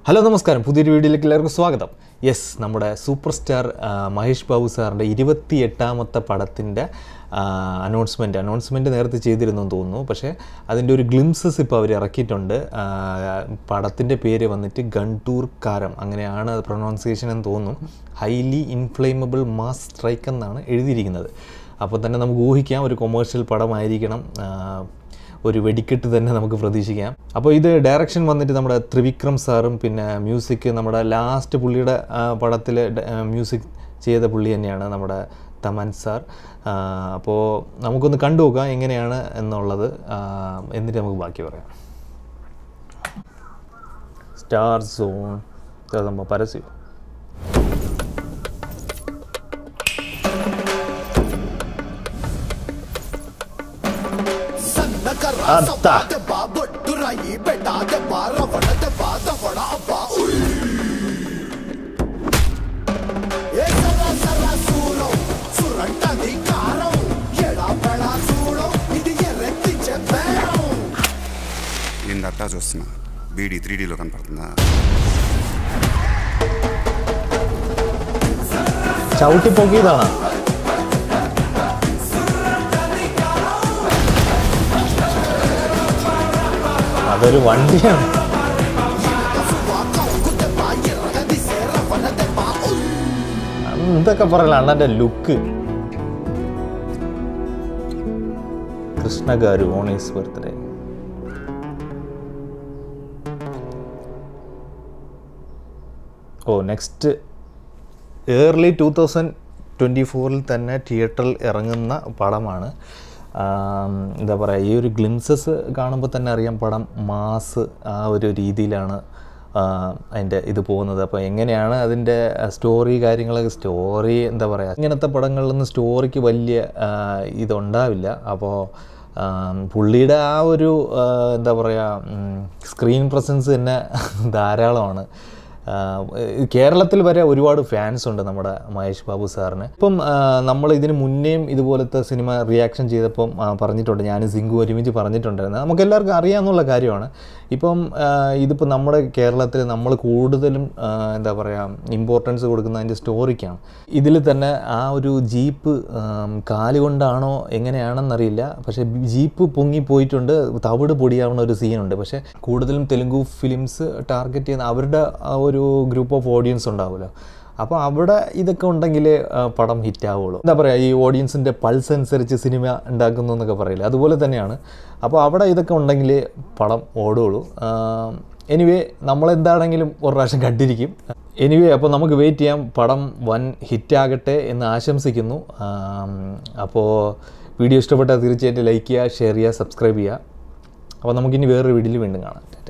hello നമസ്കാരം പുതിയൊരു വീഡിയോയിലേക്ക് എല്ലാവർക്കും സ്വാഗതം യെസ് നമ്മുടെ സൂപ്പർ സ്റ്റാർ ആ, മഹേഷ് ബാബു സാറിൻ്റെ ഇരുപത്തി എട്ടാമത്തെ പടത്തിൻ്റെ അനൗൺസ്മെൻറ്റ് അനൗൺസ്മെൻറ്റ് നേരത്തെ ചെയ്തിരുന്നു എന്ന് തോന്നുന്നു പക്ഷേ അതിൻ്റെ ഒരു ഗ്ലിംസസ് ഇപ്പോൾ അവർ ഇറക്കിയിട്ടുണ്ട് ആ, പടത്തിൻ്റെ പേര് വന്നിട്ട് ഗൺടൂർ കാരം അങ്ങനെയാണ് പ്രൊനൗൺസിയേഷൻ എന്ന് തോന്നുന്നു ഹൈലി ഇൻഫ്ലെയിമബിൾ മാസ് സ്ട്രൈക്ക് എന്നാണ് എഴുതിയിരിക്കുന്നത് അപ്പോൾ തന്നെ നമുക്ക് ഊഹിക്കാം ഒരു കൊമേഴ്ഷ്യൽ പടമായിരിക്കണം ആ, ഒരു വെടിക്കെട്ട് തന്നെ നമുക്ക് പ്രതീക്ഷിക്കാം അപ്പോൾ ഇത് ഡയറക്ഷൻ വന്നിട്ട് നമ്മുടെ ത്രിവിക്രം സാറും പിന്നെ മ്യൂസിക് നമ്മുടെ ലാസ്റ്റ് പുള്ളിയുടെ പടത്തിൽ മ്യൂസിക് ചെയ്ത പുള്ളി തന്നെയാണ് നമ്മുടെ തമൻ സാർ ആ, അപ്പോൾ നമുക്കൊന്ന് കണ്ടു നോക്കാം എങ്ങനെയാണ് എന്നുള്ളത് ആ, എന്നിട്ട് നമുക്ക് ബാക്കി പറയാം സ്റ്റാർ സോൺ നമ്മൾ പരസ്യം ಅತ್ತ ಬೊಟ್ಟುರಾಯಿ ಬೆಟ್ಟಾದ ಬಾರ ಒಡದ ಬಾದ ಒಡ ಅಬ್ಬ ఏ సరా సరా సూరం సురంటది కారం ఎడా పెడా చూడం ఇది ఎర్రెత్తి చెప్పారం ఏంది అట్టా చూస్తున్నా బీడీ త్రీ డీలో కనపడుతుందా ചവിട്ടി പൊക്കിയതാണ് അതൊരു വണ്ടിയാണ് എന്തൊക്കെ പറയല അണ്ണൻ്റെ ലുക്ക് കൃഷ്ണഗാരു on his birthday oh next early two thousand twenty ഫോറിൽ തന്നെ തിയേറ്ററിൽ ഇറങ്ങുന്ന പടമാണ് ആം, എന്താ പറയുക ഈ ഒരു ഗ്ലിംസസ് കാണുമ്പോൾ തന്നെ അറിയാം പടം മാസ് ആ ഒരു രീതിയിലാണ് ആ, അതിൻ്റെ ഇത് പോകുന്നത് അപ്പോൾ എങ്ങനെയാണ് അതിൻ്റെ സ്റ്റോറി കാര്യങ്ങളൊക്കെ സ്റ്റോറി എന്താ പറയുക ഇങ്ങനത്തെ പടങ്ങളിലൊന്നും സ്റ്റോറിക്ക് വലിയ ആ, ഇതുണ്ടാവില്ല അപ്പോൾ ആം, പുള്ളിയുടെ ആ ഒരു ആ, എന്താ പറയുക സ്ക്രീൻ പ്രസൻസ് തന്നെ ധാരാളമാണ് ആഹ് കേരളത്തിൽ വരെ ഒരുപാട് ഫാൻസ് ഉണ്ട് നമ്മുടെ മഹേഷ് ബാബു സാറിന് ഇപ്പം നമ്മൾ ഇതിന് മുന്നേയും ഇതുപോലത്തെ സിനിമ റിയാക്ഷൻ ചെയ്തപ്പം ആ, പറഞ്ഞിട്ടുണ്ട് ഞാൻ സിംഗു ഒരുമിച്ച് പറഞ്ഞിട്ടുണ്ടായിരുന്നു നമുക്ക് എല്ലാവർക്കും അറിയാമെന്നുള്ള കാര്യമാണ് ഇപ്പം ആഹ് ഇതിപ്പോൾ നമ്മുടെ കേരളത്തിൽ നമ്മൾ കൂടുതലും ആഹ് എന്താ പറയുക ഇമ്പോർട്ടൻസ് കൊടുക്കുന്ന അതിൻ്റെ സ്റ്റോറിക്കാണ് ഇതിൽ തന്നെ ആ ഒരു ജീപ്പ് ആം, കാലുകൊണ്ടാണോ എങ്ങനെയാണെന്നറിയില്ല പക്ഷേ ജീപ്പ് പൊങ്ങി പോയിട്ടുണ്ട് തവിട് പൊടിയാവുന്ന ഒരു സീനുണ്ട് പക്ഷേ കൂടുതലും തെലുങ്കു ഫിലിംസ് ടാർഗറ്റ് ചെയ്യുന്ന അവരുടെ ആ ഒരു ഗ്രൂപ്പ് ഓഫ് ഓഡിയൻസ് ഉണ്ടാവുമല്ലോ അപ്പോൾ അവിടെ ഇതൊക്കെ ഉണ്ടെങ്കിൽ പടം ഹിറ്റ് ആവുള്ളൂ എന്താ പറയുക ഈ ഓഡിയൻസിൻ്റെ പൾസ് അനുസരിച്ച് സിനിമ ഉണ്ടാക്കുന്നു എന്നൊക്കെ പറയില്ല അതുപോലെ തന്നെയാണ് അപ്പോൾ അവിടെ ഇതൊക്കെ ഉണ്ടെങ്കിൽ പടം ഓടുള്ളൂ എനിവേ നമ്മളെന്താണെങ്കിലും ഒരു പ്രാവശ്യം കണ്ടിരിക്കും എനിവേ അപ്പോൾ നമുക്ക് വെയിറ്റ് ചെയ്യാം പടം വൻ ഹിറ്റാകട്ടെ എന്ന് ആശംസിക്കുന്നു ആം, അപ്പോൾ വീഡിയോ ഇഷ്ടപ്പെട്ടാൽ തീർച്ചയായിട്ടും ലൈക്ക് ചെയ്യുക ഷെയർ ചെയ്യുക സബ്സ്ക്രൈബ് ചെയ്യുക അപ്പോൾ നമുക്കിനി വേറൊരു വീഡിയോയിൽ വീണ്ടും കാണാം